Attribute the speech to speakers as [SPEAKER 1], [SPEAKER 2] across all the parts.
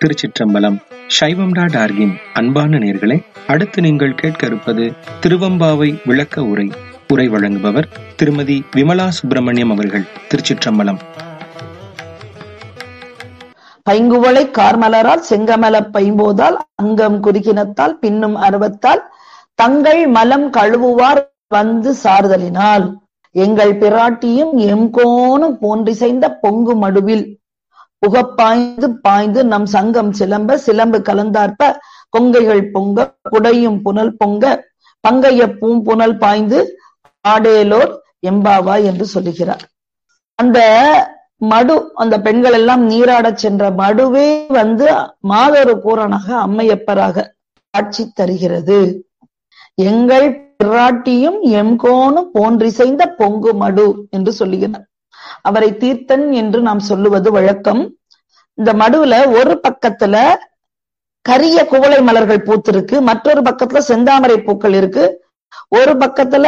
[SPEAKER 1] திருச்சிற்றம்பலம் சைவம் டாட் ஆர்கின் அன்பான நேர்களே அடுத்து நீங்கள் கேட்க இருப்பது திருவம்பாவை விளக்க உரை உரை வழங்குபவர் திருமதி விமலா சுப்பிரமணியம் அவர்கள் திருச்சிற்றம்பலம்
[SPEAKER 2] பைங்குவளை கார்மலரால் செங்கமலப் பைம்போதால் அங்கம் குறுகினத்தால் பின்னும் அருவத்தால் தங்கள் மலம் கழுவுவார் வந்து சார்தலினால் எங்கள் பிராட்டியும் எம்கோனும் போன்றிசைந்த பொங்கு மடுவில் புகப்பாய்ந்து பாய்ந்து நம் சங்கம் சிலம்ப சிலம்பு கலந்தார்ப்ப கொங்கைகள் பொங்க குடையும் புனல் பொங்க பங்கைய பூம்புனல் பாய்ந்து ஆடேலோர் எம்பாவா என்று சொல்லுகிறார் அந்த மடு அந்த பெண்கள் எல்லாம் நீராடச் சென்ற மடுவே வந்து மாதொரு கூறனாக அம்மையப்பராக காட்சி தருகிறது எங்கள் பிராட்டியும் எம்கோனும் போன்றிசைந்த பொங்கு மடு என்று சொல்லுகிறார் அவரை தீர்த்தன் என்று நாம் சொல்லுவது வழக்கம் இந்த மடுவுல ஒரு பக்கத்துல கரிய குவளை மலர்கள் பூத்திருக்கு மற்றொரு பக்கத்துல செந்தாமரை பூக்கள் இருக்கு ஒரு பக்கத்துல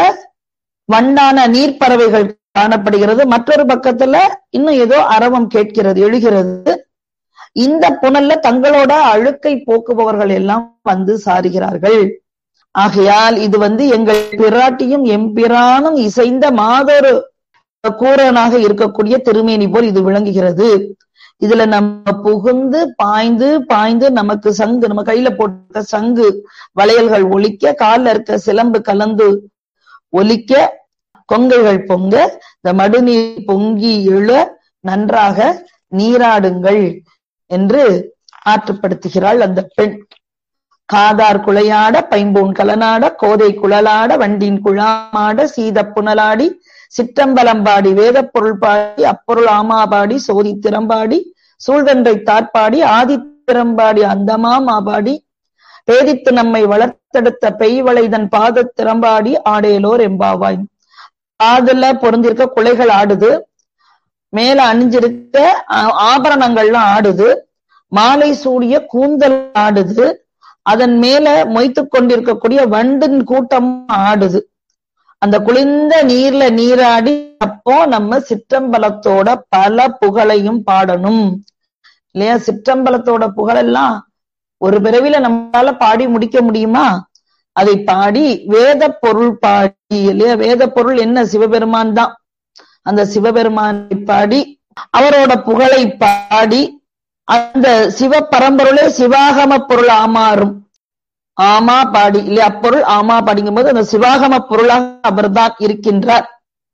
[SPEAKER 2] வண்டான நீர்ப்பறவைகள் காணப்படுகிறது மற்றொரு பக்கத்துல இன்னும் ஏதோ அரவம் கேட்கிறது எழுகிறது இந்த புனல்ல தங்களோட அழுக்கை போக்குபவர்கள் எல்லாம் வந்து சாருகிறார்கள் ஆகையால் இது வந்து எங்கள் பிராட்டியும் எம்பிரானும் இசைந்த மாதொரு கூறனாக இருக்கக்கூடிய திருமேனி போல் இது விளங்குகிறது இதுல நம்ம புகுந்து பாய்ந்து பாய்ந்து நமக்கு சங்கு நம்ம கையில போட்ட சங்கு வளையல்கள் ஒலிக்க கால்ல இருக்க சிலம்பு கலந்து ஒலிக்க கொங்கைகள் பொங்க இந்த மடுநீர் பொங்கி எழ நன்றாக நீராடுங்கள் என்று ஆற்றுப்படுத்துகிறாள் அந்த பெண் காதார் குளையாட பைம்பூன் கலனாட கோதை குழலாட வண்டின் குழாமாட சீத புனலாடி சிற்றம்பலம்பாடி வேத பொருள் பாடி அப்பொருள் ஆமாபாடி சோதி திறம்பாடி சூழ்வென்றை தாற்பாடி ஆதித்திறம்பாடி அந்தமாமாபாடி பேதித்து நம்மை வளர்த்தெடுத்த பெய்வளைதன் பாத திறம்பாடி ஆடேலோர் எம்பாவாய் காதுல பொருந்திருக்க குலைகள் ஆடுது மேல அணிஞ்சிருக்க ஆபரணங்கள்லாம் ஆடுது மாலை சூடிய கூந்தல் ஆடுது அதன் மேல மொய்த்து கொண்டிருக்கக்கூடிய வண்டின் கூட்டம் ஆடுது அந்த குளிர்ந்த நீர்ல நீராடி அப்போ நம்ம சிற்றம்பலத்தோட பல புகழையும் பாடணும் இல்லையா சிற்றம்பலத்தோட புகழெல்லாம் ஒரு பிறவில நம்மளால பாடி முடிக்க முடியுமா அதை பாடி வேத பொருள் பாடி இல்லையா வேத பொருள் என்ன சிவபெருமான் தான் அந்த சிவபெருமானை பாடி அவரோட புகழை பாடி அந்த சிவ பரம்பொருளே சிவாகம பொருள் ஆமாறும் ஆமா பாடி இல்லையா அப்பொருள் ஆமா பாடிங்கும் போது அந்த சிவாகம பொருளாக அவர்தான் இருக்கின்றார்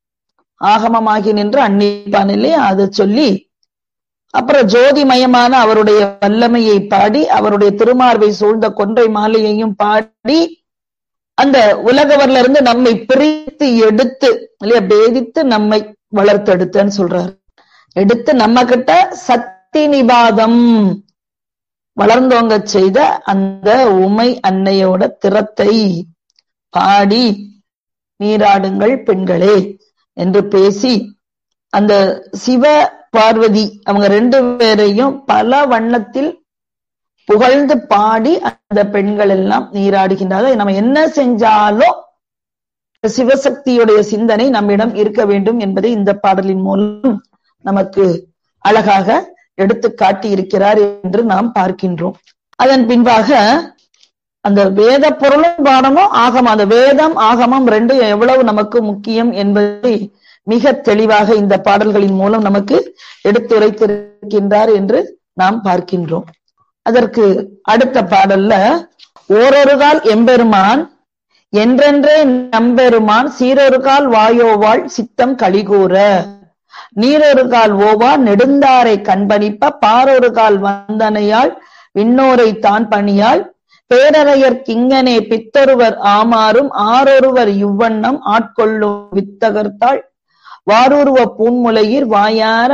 [SPEAKER 2] ஆகமமாகி நின்று அன்னிப்பான் இல்லையா அதை சொல்லி அப்புறம் ஜோதிமயமான அவருடைய வல்லமையை பாடி அவருடைய திருமார்பை சூழ்ந்த கொன்றை மாலையையும் பாடி அந்த உலகவர்ல இருந்து நம்மை பிரித்து எடுத்து இல்லையா பேதித்து நம்மை வளர்த்தெடுத்தன்னு சொல்றாரு எடுத்து நம்ம கிட்ட சக்தி நிபாதம் வளர்ந்தோங்க செய்த அந்த உமை அன்னையோட திறத்தை பாடி நீராடுங்கள் பெண்களே என்று பேசி அந்த சிவ பார்வதி அவங்க ரெண்டு பேரையும் பல வண்ணத்தில் புகழ்ந்து பாடி அந்த பெண்கள் எல்லாம் நீராடுகின்றார்கள் நம்ம என்ன செஞ்சாலும் சிவசக்தியுடைய சிந்தனை நம்மிடம் இருக்க வேண்டும் என்பதை இந்த பாடலின் மூலம் நமக்கு அழகாக எடுத்து காட்டி இருக்கிறார் என்று நாம் பார்க்கின்றோம் அதன் பின்பாக அந்த வேத பொருளும் பாடமும் ஆகமம் அந்த வேதம் ஆகமம் ரெண்டும் எவ்வளவு நமக்கு முக்கியம் என்பதை மிக தெளிவாக இந்த பாடல்களின் மூலம் நமக்கு எடுத்துரைத்திருக்கின்றார் என்று நாம் பார்க்கின்றோம் அதற்கு அடுத்த பாடல்ல ஓரொரு கால் எம்பெருமான் என்றென்றே நம்பெருமான் சீரொரு கால் வாயோவாள் சித்தம் கலிகூற நீரொரு கால் ஓவா நெடுந்தாரை கண்பணிப்ப பாரொரு கால் வந்தனையாள் விண்ணோரை தான் பணியாள் பேரறையர் கிங்கனே பித்தொருவர் ஆமாறும் ஆரொருவர் இவ்வண்ணம் ஆட்கொள்ளும் வித்தகர்த்தாள் வாருருவ பூன்முலையிர் வாயார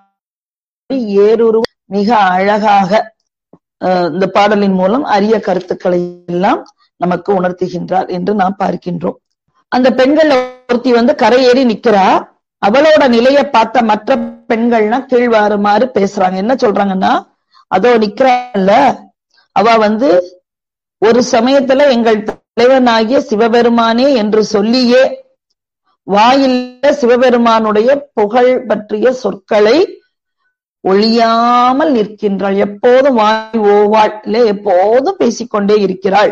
[SPEAKER 2] ஏறுருவ மிக அழகாக இந்த பாடலின் மூலம் அரிய கருத்துக்களை எல்லாம் நமக்கு உணர்த்துகின்றார் என்று நாம் பார்க்கின்றோம் அந்த பெண்கள் ஒருத்தி வந்து கரையேறி நிக்கிறா அவளோட நிலைய பார்த்த மற்ற பெண்கள்னா கீழ்வாருமாறு பேசுறாங்க என்ன சொல்றாங்கன்னா அதோ நிக்கிறாள்ல அவ வந்து ஒரு சமயத்துல எங்கள் தலைவனாகிய சிவபெருமானே என்று சொல்லியே வாயில்ல சிவபெருமானுடைய புகழ் பற்றிய சொற்களை ஒழியாமல் நிற்கின்றாள் எப்போதும் வாய் ஓவாள் இல்லை எப்போதும் பேசிக்கொண்டே இருக்கிறாள்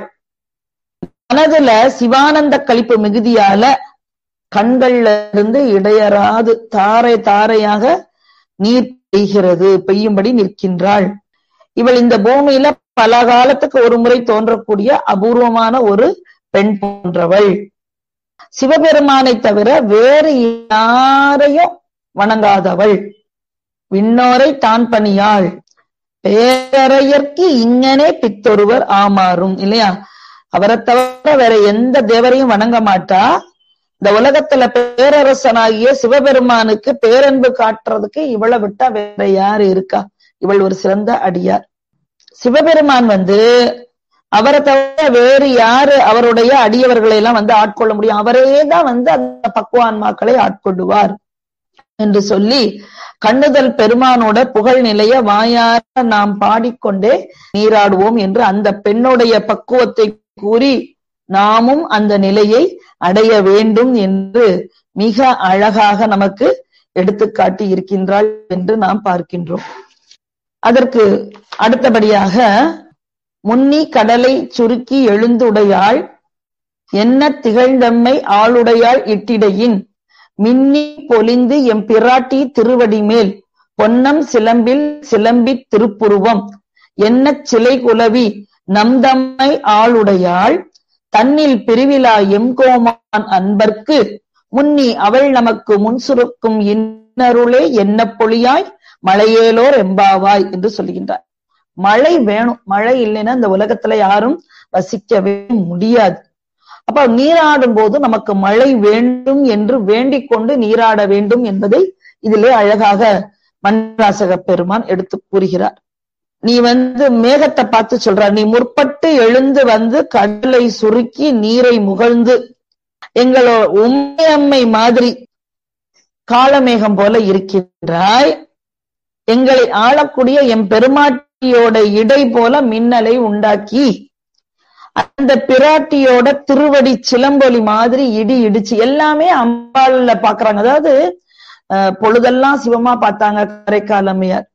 [SPEAKER 2] மனதுல சிவானந்த கழிப்பு மிகுதியால கண்கள்ல இருந்து இடையறாது தாரை தாரையாக நீர் பெய்கிறது பெய்யும்படி நிற்கின்றாள் இவள் இந்த பூமியில பல காலத்துக்கு ஒரு முறை தோன்றக்கூடிய அபூர்வமான ஒரு பெண் போன்றவள் சிவபெருமானை தவிர வேறு யாரையும் வணங்காதவள் விண்ணோரை தான் பணியாள் பேரறையற்கு இங்கனே பித்தொருவர் ஆமாறும் இல்லையா அவரை தவிர வேற எந்த தேவரையும் வணங்க மாட்டா இந்த உலகத்துல பேரரசனாகிய சிவபெருமானுக்கு பேரன்பு காட்டுறதுக்கு இவளை விட்டா வேற யாரு இருக்கா இவள் ஒரு சிறந்த அடியார் சிவபெருமான் வந்து அவரை தவிர வேறு யாரு அவருடைய அடியவர்களை எல்லாம் வந்து ஆட்கொள்ள முடியும் அவரே தான் வந்து அந்த பக்குவான்மாக்களை ஆட்கொள்ளுவார் என்று சொல்லி கண்ணுதல் பெருமானோட புகழ் நிலைய வாயார நாம் பாடிக்கொண்டே நீராடுவோம் என்று அந்த பெண்ணுடைய பக்குவத்தை கூறி நாமும் அந்த நிலையை அடைய வேண்டும் என்று மிக அழகாக நமக்கு எடுத்துக்காட்டி இருக்கின்றாள் என்று நாம் பார்க்கின்றோம் அதற்கு அடுத்தபடியாக முன்னி கடலை சுருக்கி எழுந்துடையாள் என்ன திகழ்ந்தம்மை ஆளுடையாள் இட்டிடையின் மின்னி பொலிந்து எம் பிராட்டி திருவடி மேல் பொன்னம் சிலம்பில் சிலம்பித் திருப்புருவம் என்ன சிலை குலவி நம்தம்மை ஆளுடையாள் தன்னில் பிரிவிழா எம்கோமான் அன்பர்க்கு முன்னி அவள் நமக்கு முன் சுருக்கும் இன்னருளே என்ன பொழியாய் மழையேலோர் எம்பாவாய் என்று சொல்லுகின்றார் மழை வேணும் மழை இல்லைன்னா இந்த உலகத்துல யாரும் வசிக்கவே முடியாது அப்ப நீராடும் போது நமக்கு மழை வேண்டும் என்று வேண்டிக் கொண்டு நீராட வேண்டும் என்பதை இதிலே அழகாக மன்ராசக பெருமான் எடுத்து கூறுகிறார் நீ வந்து மேகத்தை பார்த்து சொல்ற நீ முற்பட்டு எழுந்து வந்து கடலை சுருக்கி நீரை முகழ்ந்து எங்களோ உண்மையம்மை மாதிரி காலமேகம் போல இருக்கின்றாய் எங்களை ஆளக்கூடிய எம் பெருமாட்டியோட இடை போல மின்னலை உண்டாக்கி அந்த பிராட்டியோட திருவடி சிலம்பொலி மாதிரி இடி இடிச்சு எல்லாமே அம்பாள்ல பாக்குறாங்க அதாவது பொழுதெல்லாம் சிவமா பார்த்தாங்க கரைக்கால் அம்மையார்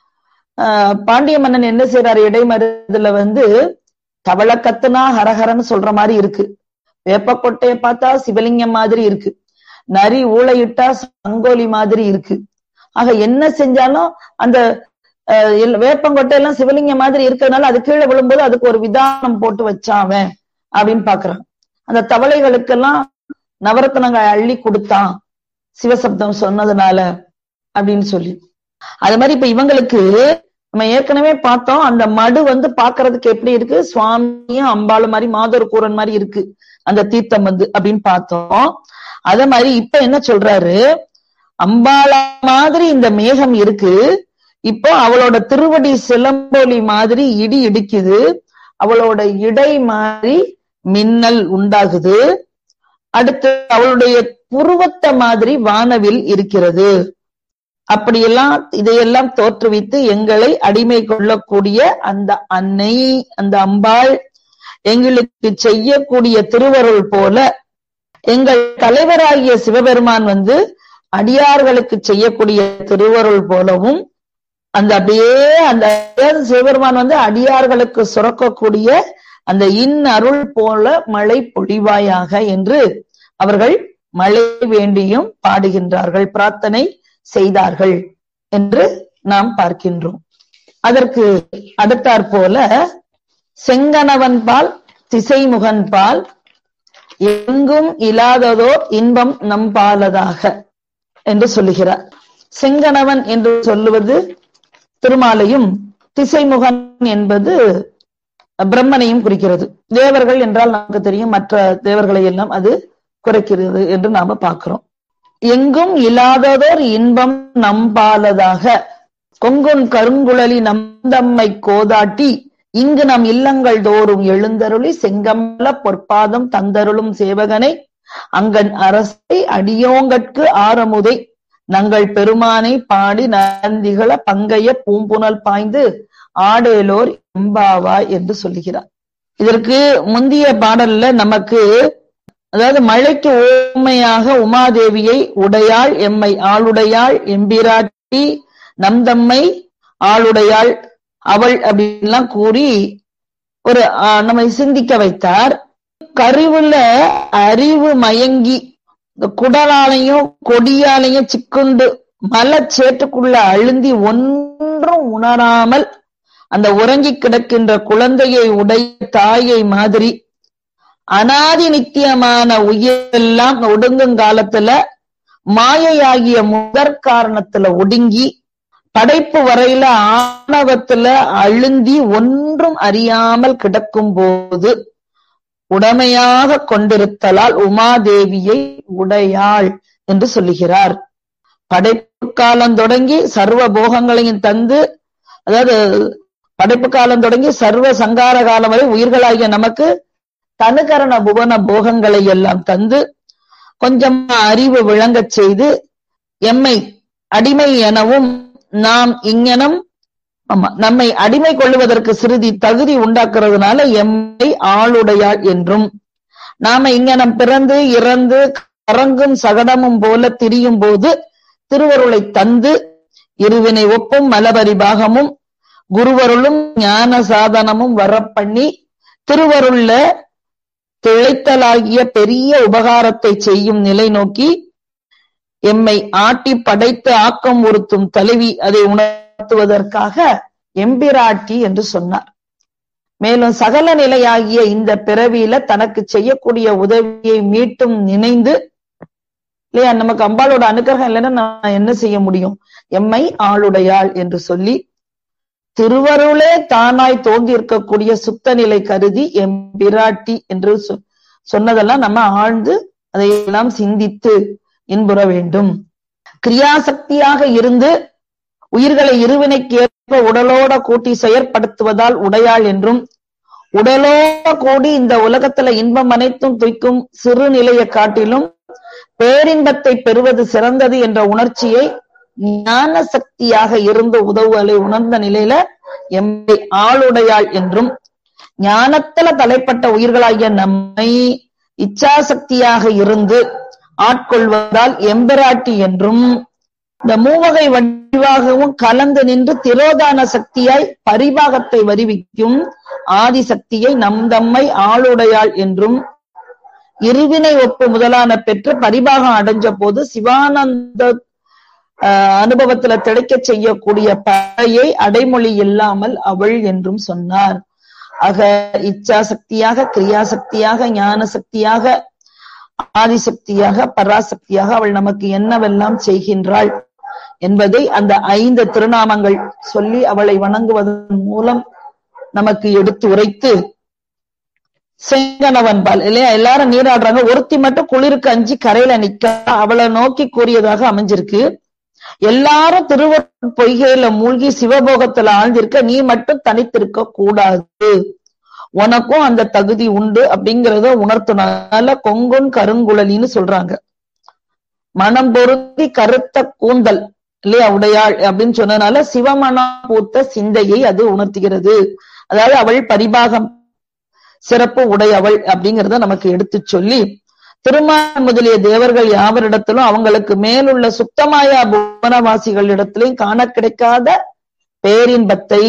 [SPEAKER 2] பாண்டிய மன்னன் என்ன செய்யறாரு இடைமருதுல வந்து தவள கத்துனா ஹரஹரன்னு சொல்ற மாதிரி இருக்கு வேப்பக்கொட்டைய பார்த்தா சிவலிங்கம் மாதிரி இருக்கு நரி ஊழையிட்டா சங்கோலி மாதிரி இருக்கு ஆக என்ன செஞ்சாலும் அந்த வேப்பங்கொட்டை எல்லாம் சிவலிங்கம் மாதிரி இருக்கிறதுனால அது கீழே விழும்போது அதுக்கு ஒரு விதானம் போட்டு வச்சாவன் அப்படின்னு பாக்குறான் அந்த தவளைகளுக்கெல்லாம் நவரத்னங்கள் அள்ளி கொடுத்தான் சிவசப்தம் சொன்னதுனால அப்படின்னு சொல்லி அது மாதிரி இப்ப இவங்களுக்கு நம்ம ஏற்கனவே பார்த்தோம் அந்த மடு வந்து பாக்குறதுக்கு எப்படி இருக்கு சுவாமியும் அம்பாள் மாதிரி மாதர் கூரன் மாதிரி இருக்கு அந்த தீர்த்தம் வந்து அப்படின்னு பார்த்தோம் அத மாதிரி இப்ப என்ன சொல்றாரு அம்பாளா மாதிரி இந்த மேகம் இருக்கு இப்போ அவளோட திருவடி சிலம்பொலி மாதிரி இடி இடிக்குது அவளோட இடை மாதிரி மின்னல் உண்டாகுது அடுத்து அவளுடைய புருவத்தை மாதிரி வானவில் இருக்கிறது அப்படியெல்லாம் இதையெல்லாம் தோற்றுவித்து எங்களை அடிமை கொள்ளக்கூடிய அந்த அன்னை அந்த அம்பாள் எங்களுக்கு செய்யக்கூடிய திருவருள் போல எங்கள் தலைவராகிய சிவபெருமான் வந்து அடியார்களுக்கு செய்யக்கூடிய திருவருள் போலவும் அந்த அப்படியே அந்த சிவபெருமான் வந்து அடியார்களுக்கு சுரக்கக்கூடிய அந்த இன் அருள் போல மழை பொழிவாயாக என்று அவர்கள் மழை வேண்டியும் பாடுகின்றார்கள் பிரார்த்தனை செய்தார்கள் என்று நாம் பார்க்கின்றோம் அதற்கு அடுத்தாற் போல செங்கணவன் பால் திசைமுகன் பால் எங்கும் இல்லாததோர் இன்பம் நம்பாலதாக என்று சொல்லுகிறார் செங்கணவன் என்று சொல்லுவது திருமாலையும் திசைமுகன் என்பது பிரம்மனையும் குறிக்கிறது தேவர்கள் என்றால் நமக்கு தெரியும் மற்ற தேவர்களை எல்லாம் அது குறைக்கிறது என்று நாம பார்க்கிறோம் எங்கும் இல்லாததோர் இன்பம் நம்பாலதாக கொங்குன் கருங்குழலி நந்தம்மை கோதாட்டி இங்கு நம் இல்லங்கள் தோறும் எழுந்தருளி செங்கமல பொற்பாதம் தந்தருளும் சேவகனை அங்கன் அரசை அடியோங்கட்கு ஆரமுதை நங்கள் பெருமானை பாடி நந்திகள பங்கைய பூம்புணல் பாய்ந்து ஆடேலோர் எம்பாவா என்று சொல்லுகிறார் இதற்கு முந்திய பாடல்ல நமக்கு அதாவது மழைக்கு ஊமையாக உமாதேவியை உடையாள் எம்மை ஆளுடையாள் எம்பிராட்டி நம் தம்மை ஆளுடையாள் அவள் அப்படின்லாம் கூறி ஒரு ஆஹ், நம்மை சிந்திக்க வைத்தார் கருவுல அறிவு மயங்கி இந்த குடலாலையும் கொடியாலையும் சிக்குண்டு மலச்சேற்றுக்குள்ள அழுந்தி ஒன்றும் உணராமல் அந்த உறங்கி கிடக்கின்ற குழந்தையை உடைய தாயை மாதிரி அனாதி நித்தியமான உயிரெல்லாம் ஒடுங்கும் காலத்துல மாயையாகிய முதற் காரணத்துல ஒடுங்கி படைப்பு வரையில ஆணவத்துல அழுந்தி ஒன்றும் அறியாமல் கிடக்கும் போது உடமையாக கொண்டிருத்தலால் உமாதேவியை உடையாள் என்று சொல்லுகிறார் படைப்பு காலம் தொடங்கி சர்வ போகங்களையும் தந்து அதாவது படைப்பு காலம் தொடங்கி சர்வ சங்கார காலம் வரை உயிர்களாகிய நமக்கு தனுகரண புவன போகங்களை எல்லாம் தந்து கொஞ்சம் அறிவு விளங்கச் செய்து எம்மை அடிமை எனவும் நாம் இங்ஙனம் ஆமா நம்மை அடிமை கொள்ளுவதற்கு சிறிது தகுதி உண்டாக்குறதுனால எம்மை ஆளுடையாள் என்றும் நாம இங்கனம் பிறந்து இறந்து கறங்கும் சகடமும் போல திரியும் போது திருவருளை தந்து இருவினை ஒப்பும் மலபரிபாகமும் குருவருளும் ஞான சாதனமும் வரப்பண்ணி திருவருள்ல திளைத்தலாகிய பெரிய உபகாரத்தை செய்யும் நிலை நோக்கி எம்மை ஆட்டி படைத்து ஆக்கம் உறுத்தும் தலைவி அதை உணர்த்துவதற்காக எம்பிராட்டி என்று சொன்னார் மேலும் சகல நிலையாகிய இந்த பிறவியில தனக்கு செய்யக்கூடிய உதவியை மீட்டும் நினைந்து இல்லையா நமக்கு அம்பாளோட அனுக்கிரகம் இல்லைன்னா நான் என்ன செய்ய முடியும் எம்மை ஆளுடையாள் என்று சொல்லி திருவருளே தானாய் தோன்றி இருக்கக்கூடிய சுத்த நிலை கருதி எம்பிராட்டி என்று சொ- சொன்னதெல்லாம் நம்ம ஆழ்ந்து அதையெல்லாம் சிந்தித்து இன்புற வேண்டும் கிரியாசக்தியாக இருந்து உயிர்களை இருவினைக்கு ஏற்ப உடலோட கூட்டி செயற்படுத்துவதால் உடையாள் என்றும் உடலோட கூடி இந்த உலகத்துல இன்பம் அனைத்தும் துய்க்கும் சிறு நிலையை காட்டிலும் பேரின்பத்தை பெறுவது சிறந்தது என்ற உணர்ச்சியை ஞான சக்தியாக இருந்து உதவுவதை உணர்ந்த நிலையில எம்மை ஆளுடையாள் என்றும் ஞானத்துல தலைப்பட்ட உயிர்களாகிய நம்மை இச்சாசக்தியாக இருந்து ஆட்கொள்வதால் எம்பிராட்டி என்றும் இந்த மூவகை வடிவாகவும் கலந்து நின்று திரோதான சக்தியாய் பரிபாகத்தை வருவிக்கும் ஆதிசக்தியை நம் தம்மை ஆளுடையாள் என்றும் இருவினை ஒப்பு முதலான பெற்று பரிபாகம் அடைஞ்ச போது சிவானந்த ஆஹ், அனுபவத்துல திளைக்க செய்யக்கூடிய பறையை அடைமொழி இல்லாமல் அவள் என்றும் சொன்னார் ஆக இச்சா சக்தியாக கிரியாசக்தியாக ஞான சக்தியாக ஆதிசக்தியாக பராசக்தியாக அவள் நமக்கு என்னவெல்லாம் செய்கின்றாள் என்பதை அந்த ஐந்து திருநாமங்கள் சொல்லி அவளை வணங்குவதன் மூலம் நமக்கு எடுத்து உரைத்து செங்கனவன் பால் இல்லையா எல்லாரும் நீராடுறாங்க ஒருத்தி மட்டும் குளிருக்கு அஞ்சி கரையில நிக்க அவளை நோக்கி கூறியதாக அமைஞ்சிருக்கு எல்லாரும் திருவருட் பொய்கையில மூழ்கி சிவபோகத்துல ஆழ்ந்திருக்க நீ மட்டும் தனித்திருக்க கூடாது உனக்கும் அந்த தகுதி உண்டு அப்படிங்கறத உணர்த்தினால கொங்குன் கருங்குழலின்னு சொல்றாங்க மனம் பொருந்தி கருத்த கூந்தல் இல்லையா உடையாள் அப்படின்னு சொன்னதுனால சிவமனம் பூத்த சிந்தையை அது உணர்த்துகிறது அதாவது அவள் பரிபாகம் சிறப்பு உடையவள் அப்படிங்கறத நமக்கு எடுத்துச் சொல்லி திருமால் முதலிய தேவர்கள் யாவரிடத்திலும் அவங்களுக்கு மேலுள்ள சுத்தமாயா புவனவாசிகளிடத்திலும் காண கிடைக்காத பேரின்பத்தை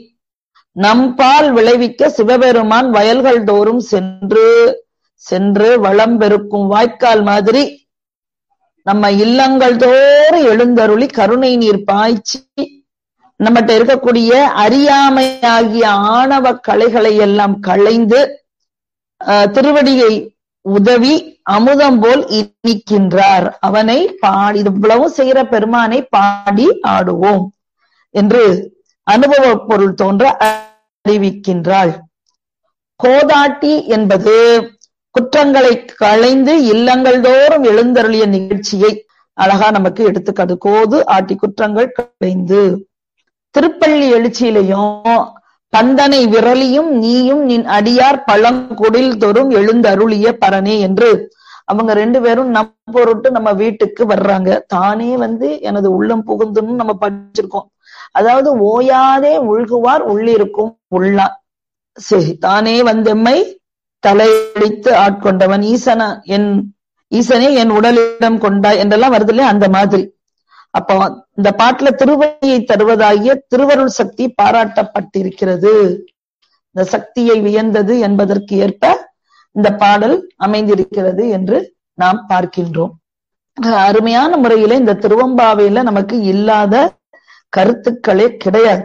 [SPEAKER 2] நம்பால் விளைவிக்க சிவபெருமான் வயல்கள் தோறும் சென்று சென்று வளம் பெருக்கும் வாய்க்கால் மாதிரி நம்ம இல்லங்கள் தோறும் எழுந்தருளி கருணை நீர் பாய்ச்சி நம்மகிட்ட இருக்கக்கூடிய அறியாமையாகிய ஆணவ கலைகளை எல்லாம் களைந்து ஆஹ், திருவடியை உதவி அமுதம் போல் இனிக்கின்றார் அவனை பாடி இவ்வளவு செய்கிற பெருமானை பாடி ஆடுவோம் என்று அனுபவ பொருள் தோன்ற அறிவிக்கின்றாள் கோதாட்டி என்பது குற்றங்களை களைந்து இல்லங்கள் தோறும் எழுந்தருளிய நிகழ்ச்சியை அழகா நமக்கு எடுத்துக்காது கோது ஆட்டி குற்றங்கள் களைந்து திருப்பள்ளி எழுச்சியிலையும் பந்தனை விரலியும் நீயும் நின் அடியார் பழங்குடில் தோறும் எழுந்தருளிய பரனே என்று அவங்க ரெண்டு பேரும் நம் பொருட்டு நம்ம வீட்டுக்கு வர்றாங்க தானே வந்து எனது உள்ளம் புகுந்துன்னு நம்ம படிச்சிருக்கோம் அதாவது ஓயாதே உள்குவார் உள்ளிருக்கும் உள்ளார் சரி தானே வந்தெம்மை தலையடித்து ஆட்கொண்டவன் ஈசனா என் ஈசனே என் உடலிடம் கொண்டாய் என்றெல்லாம் வருது இல்லையா அந்த மாதிரி அப்போ இந்த பாட்டுல திருவடியை தருவதாகிய திருவருள் சக்தி பாராட்டப்பட்டிருக்கிறது இந்த சக்தியை வியந்தது என்பதற்கு ஏற்ப இந்த பாடல் அமைந்திருக்கிறது என்று நாம் பார்க்கின்றோம் அருமையான முறையில இந்த திருவம்பாவையில நமக்கு இல்லாத கருத்துக்களே கிடையாது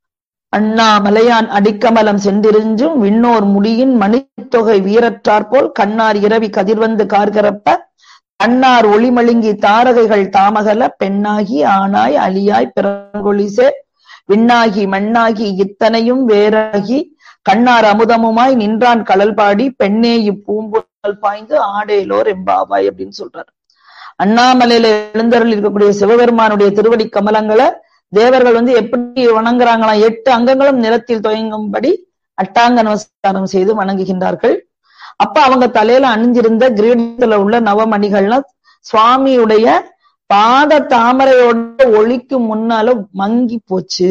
[SPEAKER 2] அண்ணாமலையான் அடிக்கமலம் சென்றிருஞ்சும் விண்ணோர் முடியின் மணித்தொகை வீரற்றார் போல் கண்ணார் இரவி கதிர்வந்து கார்கரப்ப அண்ணார் ஒளிமழுங்கி தாரகைகள் தாமகல பெண்ணாகி ஆனாய் அலியாய் பிறங்கொழிசே விண்ணாகி மண்ணாகி இத்தனையும் வேறாகி கண்ணார் அமுதமுமாய் நின்றான் கடல் பாடி பெண்ணே இப்பூம்புல் பாய்ந்து ஆடேலோர் எம்பாவாய் அப்படின்னு சொல்றாரு அண்ணாமலையில எழுந்தருள் இருக்கக்கூடிய சிவபெருமானுடைய திருவடி கமலங்களை தேவர்கள் வந்து எப்படி வணங்குறாங்களாம் எட்டு அங்கங்களும் நிலத்தில் துவங்கும்படி அட்டாங்க நமஸ்காரம் செய்து வணங்குகின்றார்கள் அப்ப அவங்க தலையில அணிஞ்சிருந்த கிரீடத்துல உள்ள நவமணிகள்லாம் சுவாமியுடைய பாத தாமரையோட ஒளிக்கு முன்னால மங்கி போச்சு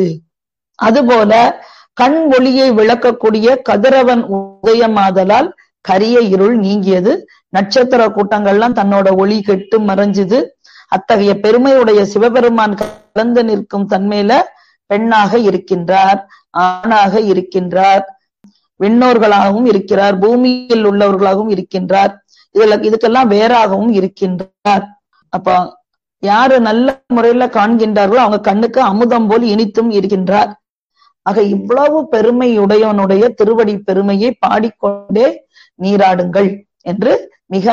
[SPEAKER 2] அதுபோல கண் ஒளியை விளக்கக்கூடிய கதிரவன் உதயமாதலால் கரிய இருள் நீங்கியது நட்சத்திர கூட்டங்கள்லாம் தன்னோட ஒளி கெட்டு மறைஞ்சுது அத்தகைய பெருமையுடைய சிவபெருமான் கலந்து நிற்கும் தன்மையில பெண்ணாக இருக்கின்றார் ஆணாக இருக்கின்றார் விண்ணோர்களாகவும் இருக்கிறார் பூமியில் உள்ளவர்களாகவும் இருக்கின்றார் இதுல இதுக்கெல்லாம் வேறாகவும் இருக்கின்றார் அப்ப யாரு நல்ல முறையில காண்கின்றார்களோ அவங்க கண்ணுக்கு அமுதம் போல் இனித்தும் இருக்கின்றார் ஆக இவ்வளவு பெருமையுடையவனுடைய திருவடி பெருமையை பாடிக்கொண்டே நீராடுங்கள் என்று மிக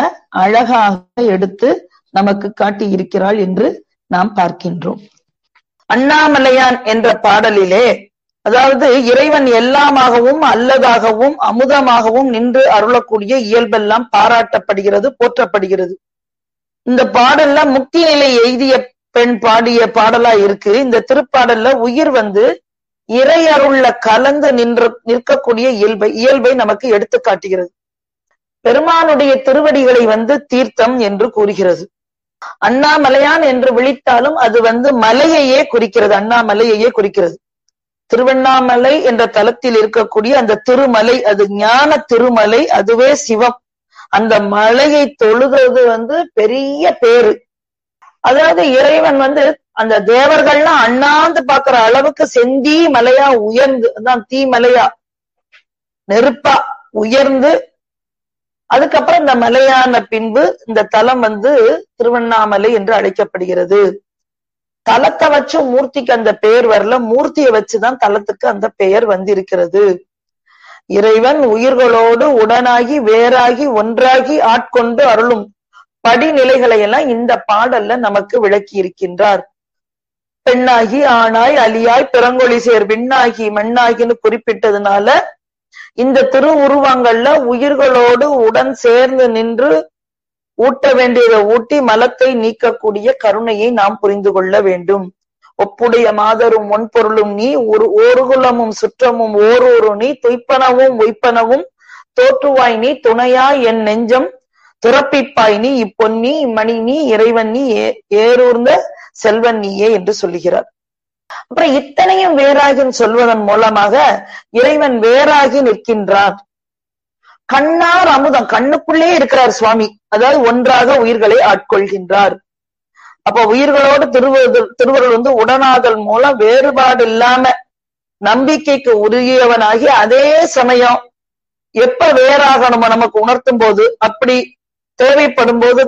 [SPEAKER 2] அழகாக எடுத்து நமக்கு காட்டி இருக்கிறாள் என்று நாம் பார்க்கின்றோம் அண்ணாமலையான் என்ற பாடலிலே அதாவது இறைவன் எல்லாமாகவும் அல்லதாகவும் அமுதமாகவும் நின்று அருளக்கூடிய இயல்பெல்லாம் பாராட்டப்படுகிறது போற்றப்படுகிறது இந்த பாடல்ல முக்தி நிலை எய்திய பெண் பாடிய பாடலா இருக்கு இந்த திருப்பாடல்ல உயிர் வந்து இறை அருள்ல கலந்து நின்று நிற்கக்கூடிய இயல்பை இயல்பை நமக்கு எடுத்து காட்டுகிறது பெருமானுடைய திருவடிகளை வந்து தீர்த்தம் என்று கூறுகிறது அண்ணாமலையான் என்று விழித்தாலும் அது வந்து மலையையே குறிக்கிறது அண்ணாமலையையே குறிக்கிறது திருவண்ணாமலை என்ற தலத்தில் இருக்கக்கூடிய அந்த திருமலை அது ஞான திருமலை அதுவே சிவம் அந்த மலையை தொழுகிறது வந்து பெரிய பேரு அதாவது இறைவன் வந்து அந்த தேவர்கள்லாம் அண்ணாந்து பாக்குற அளவுக்கு செந்தி மலையா உயர்ந்து அதான் தீ மலையா நெருப்பா உயர்ந்து அதுக்கப்புறம் இந்த மலையான பின்பு இந்த தலம் வந்து திருவண்ணாமலை என்று அழைக்கப்படுகிறது தலத்தை வச்சு மூர்த்திக்கு அந்த பெயர் வரல மூர்த்தியை வச்சுதான் தலத்துக்கு அந்த பெயர் வந்திருக்கிறது இறைவன் உயிர்களோடு உடனாகி வேறாகி ஒன்றாகி ஆட்கொண்டு அருளும் படிநிலைகளை எல்லாம் இந்த பாடல்ல நமக்கு விளக்கி இருக்கின்றார் பெண்ணாகி ஆணாய் அலியாய் பிறங்கொழி சேர் விண்ணாகி மண்ணாகின்னு குறிப்பிட்டதுனால இந்த திருவுருவங்கள்ல உயிர்களோடு உடன் சேர்ந்து நின்று ஊட்ட வேண்டியதை ஊட்டி மலத்தை நீக்கக்கூடிய கருணையை நாம் புரிந்து கொள்ள வேண்டும் ஒப்புடைய மாதரும் ஒன்பொருளும் நீ ஒரு ஓருகுலமும் சுற்றமும் ஓரொரு நீ துய்ப்பனவும் உய்ப்பனவும் தோற்றுவாய் நீ துணையா என் நெஞ்சம் துறப்பிப்பாய் நீ இப்பொன்னி மணி நீ இறைவன் நீ ஏறூர்ந்த செல்வன் நீயே என்று சொல்லுகிறார் அப்புறம் இத்தனையும் வேறாகின்னு சொல்வதன் மூலமாக இறைவன் வேறாகி நிற்கின்றார் கண்ணார் அமுதம் கண்ணுக்குள்ளே இருக்கிறார் சுவாமி அதாவது ஒன்றாக உயிர்களை ஆட்கொள்கின்றார் அப்ப உயிர்களோடு திருவருள் திருவருள் வந்து உடனாதல் மூலம் வேறுபாடு இல்லாம நம்பிக்கைக்கு உரியவனாகி அதே சமயம் எப்ப வேறாகணுமோ நமக்கு உணர்த்தும் போது அப்படி தேவைப்படும் போது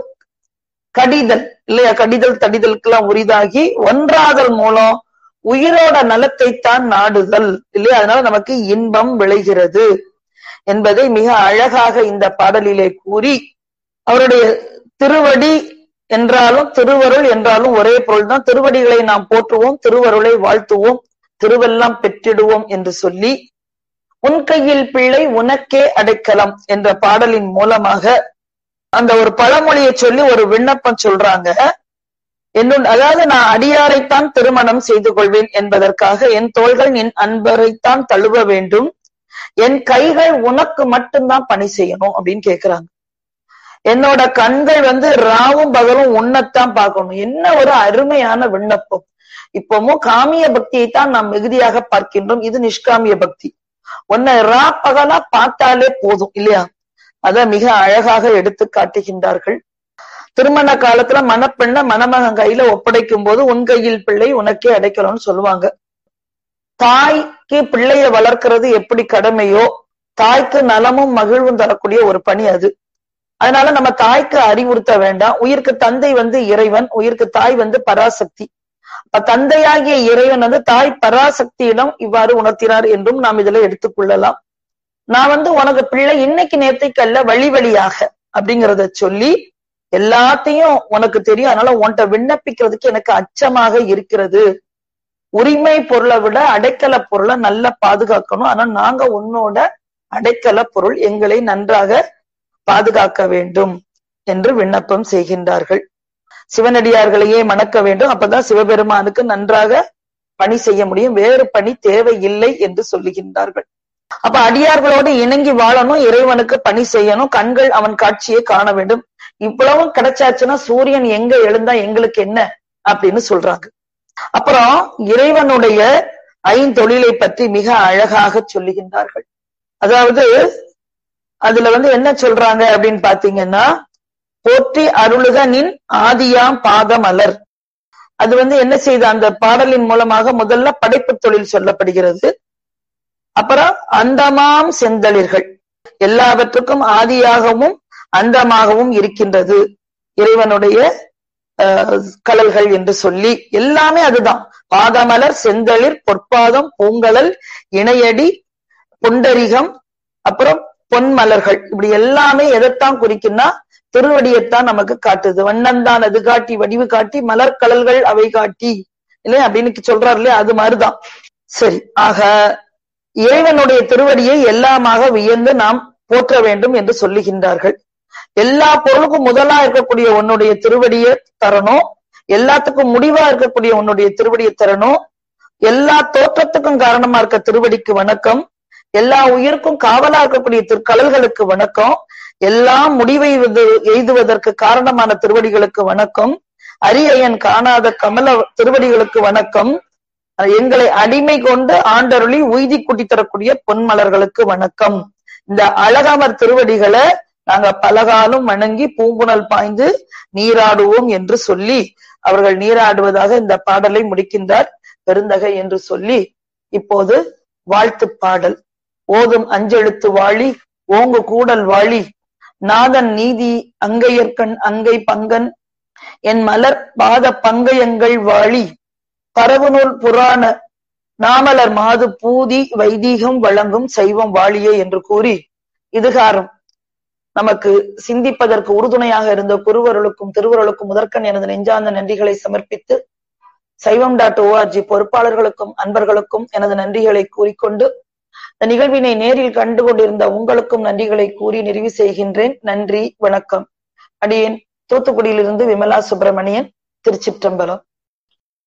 [SPEAKER 2] கடிதல் இல்லையா கடிதல் தடிதலுக்கெல்லாம் உரிதாகி ஒன்றாதல் மூலம் உயிரோட நலத்தைத்தான் நாடுதல் இல்லையா அதனால நமக்கு இன்பம் விளைகிறது என்பதை மிக அழகாக இந்த பாடலிலே கூறி அவருடைய திருவடி என்றாலும் திருவருள் என்றாலும் ஒரே பொருள் தான் திருவடிகளை நாம் போற்றுவோம் திருவருளை வாழ்த்துவோம் திருவெல்லாம் பெற்றிடுவோம் என்று சொல்லி உன் கையில் பிள்ளை உனக்கே அடைக்கலம் என்ற பாடலின் மூலமாக அந்த ஒரு பழமொழியை சொல்லி ஒரு விண்ணப்பம் சொல்றாங்க என்னும் அதாவது நான் அடியாரைத்தான் திருமணம் செய்து கொள்வேன் என்பதற்காக என் தோள்கள் என் அன்பரைத்தான் தழுவ வேண்டும் என் கைகள் உனக்கு மட்டும்தான் பணி செய்யணும் அப்படின்னு கேக்குறாங்க என்னோட கண்கள் வந்து ராவும் பகலும் உன்னைத்தான் பார்க்கணும் என்ன ஒரு அருமையான விண்ணப்பம் இப்பவும் காமிய பக்தியை தான் நாம் மிகுதியாக பார்க்கின்றோம் இது நிஷ்காமிய பக்தி உன்னை ரா பகலா பார்த்தாலே போதும் இல்லையா அத மிக அழகாக எடுத்து காட்டுகின்றார்கள் திருமண காலத்துல மணப்பெண்ண மணமகன் கையில ஒப்படைக்கும் போது உன் கையில் பிள்ளை உனக்கே அடைக்கலாம்னு சொல்லுவாங்க தாய்க்கு பிள்ளைய வளர்க்கிறது எப்படி கடமையோ தாய்க்கு நலமும் மகிழ்வும் தரக்கூடிய ஒரு பணி அது அதனால நம்ம தாய்க்கு அறிவுறுத்த வேண்டாம் உயிருக்கு தந்தை வந்து இறைவன் உயிருக்கு தாய் வந்து பராசக்தி அப்ப தந்தையாகிய இறைவன் வந்து தாய் பராசக்தியிடம் இவ்வாறு உணர்த்தினார் என்றும் நாம் இதுல எடுத்துக்கொள்ளலாம் நான் வந்து உனக்கு பிள்ளை இன்னைக்கு நேர்த்திக்கல்ல வழி வழியாக அப்படிங்கறத சொல்லி எல்லாத்தையும் உனக்கு தெரியும் அதனால உன்கிட்ட விண்ணப்பிக்கிறதுக்கு எனக்கு அச்சமாக இருக்கிறது உரிமை பொருளை விட அடைக்கல பொருளை நல்லா பாதுகாக்கணும் ஆனா நாங்க உன்னோட அடைக்கல பொருள் எங்களை நன்றாக பாதுகாக்க வேண்டும் என்று விண்ணப்பம் செய்கின்றார்கள் சிவனடியார்களையே மணக்க வேண்டும் அப்பதான் சிவபெருமானுக்கு நன்றாக பணி செய்ய முடியும் வேறு பணி தேவையில்லை என்று சொல்லுகின்றார்கள் அப்ப அடியார்களோடு இணங்கி வாழணும் இறைவனுக்கு பணி செய்யணும் கண்கள் அவன் காட்சியை காண வேண்டும் இவ்வளவும் கிடைச்சாச்சுன்னா சூரியன் எங்க எழுந்தா எங்களுக்கு என்ன அப்படின்னு சொல்றாங்க அப்புறம் இறைவனுடைய ஐந்தொழிலை பற்றி மிக அழகாக சொல்லுகின்றார்கள் அதாவது அதுல வந்து என்ன சொல்றாங்க அப்படின்னு பாத்தீங்கன்னா போற்றி அருளுக நின் ஆதியாம் பாதமலர் அது வந்து என்ன செய்த அந்த பாடலின் மூலமாக முதல்ல படைப்பு தொழில் சொல்லப்படுகிறது அப்புறம் அந்தமாம் செந்தளிர்கள் எல்லாவற்றுக்கும் ஆதியாகவும் அந்தமாகவும் இருக்கின்றது இறைவனுடைய கலல்கள் என்று சொல்லி எல்லாமே அதுதான் பாதமலர் செந்தளிர் பொற்பாதம் பூங்கலல் இணையடி புண்டரிகம் அப்புறம் பொன்மலர்கள் இப்படி எல்லாமே எதைத்தான் குறிக்குன்னா திருவடியைத்தான் நமக்கு காட்டுது வண்ணந்தான் அது காட்டி வடிவு காட்டி மலர்கலல்கள் அவை காட்டி இல்லையா அப்படின்னு சொல்றாரு இல்லையா அது மாதிரிதான் சரி ஆக இறைவனுடைய திருவடியை எல்லாமாக வியந்து நாம் போற்ற வேண்டும் என்று சொல்லுகின்றார்கள் எல்லா பொருளுக்கும் முதலா இருக்கக்கூடிய உன்னுடைய திருவடியை தரணும் எல்லாத்துக்கும் முடிவா இருக்கக்கூடிய உன்னுடைய திருவடியை தரணும் எல்லா தோற்றத்துக்கும் காரணமா இருக்க திருவடிக்கு வணக்கம் எல்லா உயிருக்கும் காவலா இருக்கக்கூடிய திருக்கடல்களுக்கு வணக்கம் எல்லாம் முடிவை எய்துவதற்கு காரணமான திருவடிகளுக்கு வணக்கம் அரியயன் காணாத கமல திருவடிகளுக்கு வணக்கம் எங்களை அடிமை கொண்டு ஆண்டருளி உய்தி கூட்டி தரக்கூடிய பொன்மலர்களுக்கு வணக்கம் இந்த அழகமர் திருவடிகளை நாங்க பலகாலம் வணங்கி பூங்குணல் பாய்ந்து நீராடுவோம் என்று சொல்லி அவர்கள் நீராடுவதாக இந்த பாடலை முடிக்கின்றார் பெருந்தகை என்று சொல்லி இப்போது வாழ்த்து பாடல் ஓதும் அஞ்செழுத்து வாழி ஓங்கு கூடல் வாழி நாதன் நீதி அங்கையர்கண் அங்கை பங்கன் என் மலர் பாத பங்கயங்கள் வாழி பரவுநூல் புராண நாமலர் மாது பூதி வைதீகம் வழங்கும் சைவம் வாழியே என்று கூறி இதுகாரம் நமக்கு சிந்திப்பதற்கு உறுதுணையாக இருந்த குருவருளுக்கும் திருவருளுக்கும் முதற்கண் எனது நெஞ்சார்ந்த நன்றிகளை சமர்ப்பித்து சைவம் டாட் ஓஆர்ஜி பொறுப்பாளர்களுக்கும் அன்பர்களுக்கும் எனது நன்றிகளை கூறிக்கொண்டு இந்த நிகழ்வினை நேரில் கண்டு கொண்டிருந்த உங்களுக்கும் நன்றிகளை கூறி நிறைவு செய்கின்றேன் நன்றி வணக்கம் அடியேன் தூத்துக்குடியிலிருந்து விமலா சுப்பிரமணியன் திருச்சிற்றம்பலம்